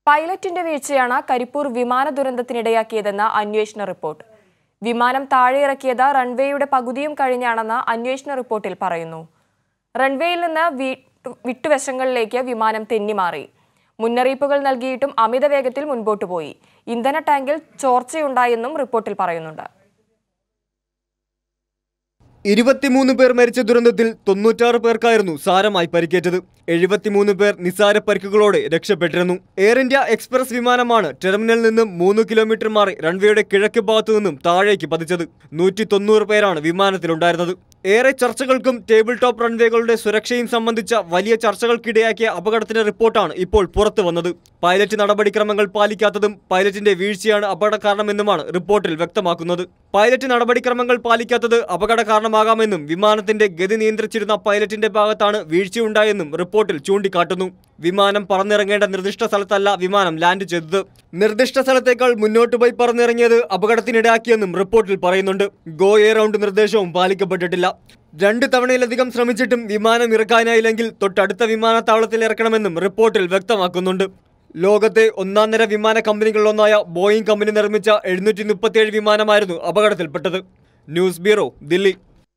പൈലറ്റിന്റെ വീഴ്ചയാണ് കരിപ്പൂർ വിമാന ദുരന്തത്തിനിടയാക്കിയതെന്ന് അന്വേഷണ റിപ്പോർട്ട് വിമാനം താഴെ ഇറക്കിയത് റൺവേയുടെ പകുതിയും കഴിഞ്ഞാണെന്ന് അന്വേഷണ റിപ്പോർട്ടിൽ പറയുന്നു റൺവേയിൽ നിന്ന് വീട്ടു- വിട്ടുവശങ്ങളിലേക്ക് വിമാനം തെന്നിമാറി മുന്നറിയിപ്പുകൾ നൽകിയിട്ടും അമിത വേഗത്തിൽ മുൻപോട്ട് പോയി ഇന്ധന ടാങ്കിൽ ചോർച്ചയുണ്ടായെന്നും റിപ്പോർട്ടിൽ പറയുന്നുണ്ട് ഇരുപത്തിമൂന്ന് പേർ മരിച്ച ദുരന്തത്തിൽ തൊണ്ണൂറ്റാറ് പേർക്കായിരുന്നു സാരമായി പരിക്കേറ്റത് എഴുപത്തിമൂന്ന് പേർ നിസ്സാര പരിക്കുകളോടെ രക്ഷപ്പെട്ടിരുന്നു എയർ ഇന്ത്യ എക്സ്പ്രസ് വിമാനമാണ് ടെർമിനലിൽ നിന്നും മൂന്ന് കിലോമീറ്റർ മാറി റൺവേയുടെ കിഴക്ക് ഭാഗത്തു നിന്നും താഴേക്ക് പതിച്ചത് നൂറ്റി തൊണ്ണൂറ് പേരാണ് വിമാനത്തിലുണ്ടായിരുന്നത് ഏറെ ചർച്ചകൾക്കും ടേബിൾ ടോപ്പ് റൺവേകളുടെ സുരക്ഷയും സംബന്ധിച്ച വലിയ ചർച്ചകൾക്കിടയാക്കിയ അപകടത്തിന്റെ റിപ്പോർട്ടാണ് ഇപ്പോൾ പുറത്തു വന്നത് പൈലറ്റ് നടപടിക്രമങ്ങൾ പാലിക്കാത്തതും പൈലറ്റിന്റെ വീഴ്ചയാണ് അപകട കാരണമെന്നുമാണ് റിപ്പോർട്ടിൽ വ്യക്തമാക്കുന്നത് പൈലറ്റ് നടപടിക്രമങ്ങൾ പാലിക്കാത്തത് അപകട കാരണമാകാമെന്നും വിമാനത്തിന്റെ ഗതി നിയന്ത്രിച്ചിരുന്ന പൈലറ്റിന്റെ ഭാഗത്താണ് വീഴ്ചയുണ്ടായെന്നും റിപ്പോർട്ടിൽ ചൂണ്ടിക്കാട്ടുന്നു വിമാനം പറന്നിറങ്ങേണ്ട നിർദ്ദിഷ്ട സ്ഥലത്തല്ല വിമാനം ലാൻഡ് ചെയ്തത് നിർദ്ദിഷ്ട സ്ഥലത്തേക്കാൾ മുന്നോട്ട് പോയി പറന്നിറങ്ങിയത് അപകടത്തിനിടയാക്കിയെന്നും റിപ്പോർട്ടിൽ പറയുന്നുണ്ട് ഗോ എ റൗണ്ട് നിർദ്ദേശവും പാലിക്കപ്പെട്ടിട്ടില്ല രണ്ട് തവണയിലധികം ശ്രമിച്ചിട്ടും വിമാനം ഇറക്കാനായില്ലെങ്കിൽ തൊട്ടടുത്ത വിമാനത്താവളത്തിൽ ഇറക്കണമെന്നും റിപ്പോർട്ടിൽ വ്യക്തമാക്കുന്നുണ്ട് ലോകത്തെ ഒന്നാം നിര വിമാന കമ്പനികളിലൊന്നായ ബോയിങ് കമ്പനി നിർമ്മിച്ച എഴുന്നൂറ്റി മുപ്പത്തിയേഴ് വിമാനമായിരുന്നു അപകടത്തിൽപ്പെട്ടത് ന്യൂസ് ബ്യൂറോ ദില്ലി